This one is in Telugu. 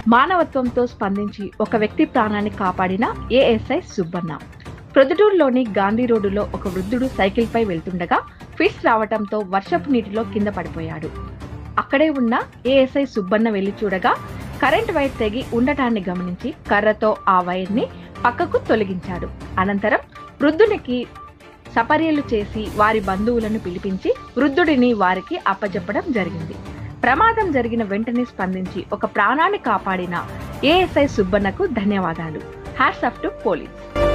మానవత్వంతో స్పందించి ఒక వ్యక్తి ప్రాణాన్ని కాపాడిన ఏఎస్ఐ సుబ్బన్న ప్రొద్దుటూరులోని గాంధీ రోడ్డులో ఒక వృద్ధుడు సైకిల్పై వెళ్తుండగా ఫిట్స్ రావటంతో వర్షపు నీటిలో కింద పడిపోయాడు అక్కడే ఉన్న ఏఎస్ఐ సుబ్బన్న వెళ్లి చూడగా కరెంట్ వైర్ తెగి ఉండటాన్ని గమనించి కర్రతో ఆ వైర్ని పక్కకు తొలగించాడు అనంతరం వృద్ధునికి సపర్యలు చేసి వారి బంధువులను పిలిపించి వృద్ధుడిని వారికి అప్పజెప్పడం జరిగింది ప్రమాదం జరిగిన వెంటనే స్పందించి ఒక ప్రాణాన్ని కాపాడిన ఏఎస్ఐ సుబ్బన్నకు ధన్యవాదాలు హ్యాట్స్ ఆఫ్ టు పోలీస్